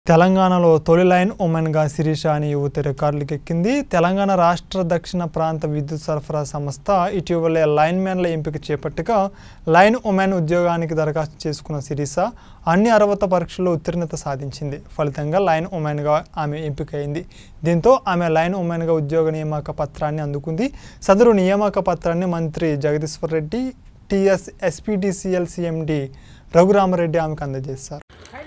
తెలంగాణలో తొలి లైన్ ఉమెన్గా శిరీష అనే యువతి రికార్డులకు ఎక్కింది తెలంగాణ రాష్ట్ర దక్షిణ ప్రాంత విద్యుత్ సరఫరా సంస్థ ఇటీవలే లైన్మెన్ల ఎంపిక చేపట్టగా లైన్ ఉమెన్ ఉద్యోగానికి దరఖాస్తు చేసుకున్న శిరీష అన్ని అర్హత పరీక్షల్లో ఉత్తీర్ణత సాధించింది ఫలితంగా లైన్ ఉమెన్గా ఆమె ఎంపికైంది దీంతో ఆమె లైన్ ఉమెన్గా ఉద్యోగ నియామక పత్రాన్ని అందుకుంది సదరు నియామక పత్రాన్ని మంత్రి Jagadishwar Reddy TS SPDCL CMD Raghuramareddy ఆమెకు అందజేశారు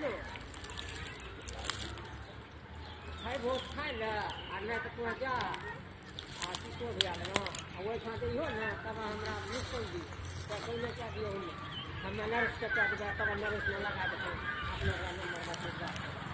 खाइ भोज खाइ ल आ नहि तऽ तोँ जा आ किछो भेल ने आ ओहिठाम जइहो ने तब हमरा मिस करि दी तऽ पहिले कए दियौ ओहिमे हमे नर्सके कए देबै तब नर्समे लगा देबै अपने ओकरा नम्बर बतेबै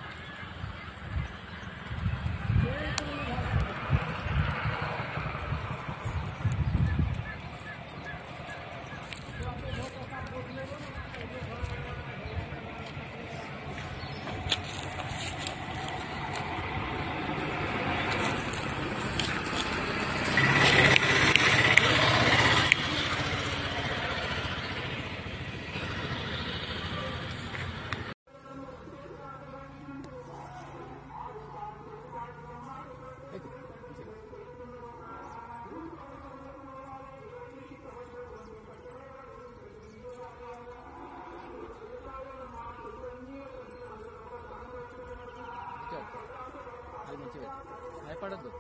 అది మంచిగా భయపడద్దు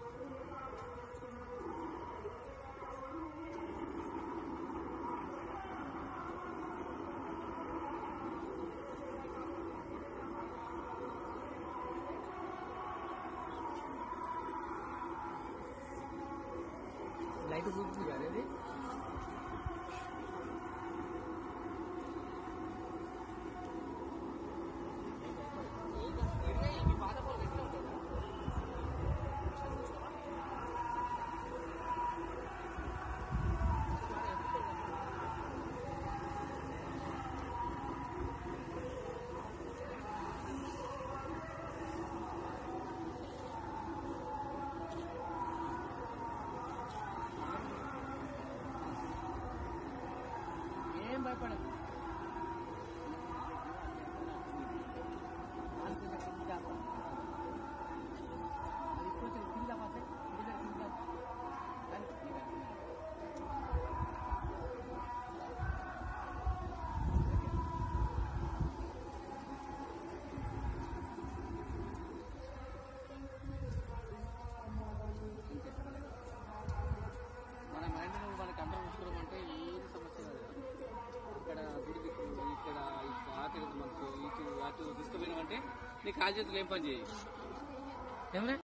లైట్ చూస్తుంది కదా ఇది ఏం భయపడదు మన మైండ్ మన కంట్రోల్ ఉంచుకోవడం అంటే ఏది సమస్య కాదు ఇక్కడ గుడి దిక్కు ఇక్కడ ఆకలి మనకు ఇటు అటు తీసుకుపోయినామంటే నీ కాలు చేతులు ఏం పని చేయి ఏమన్నా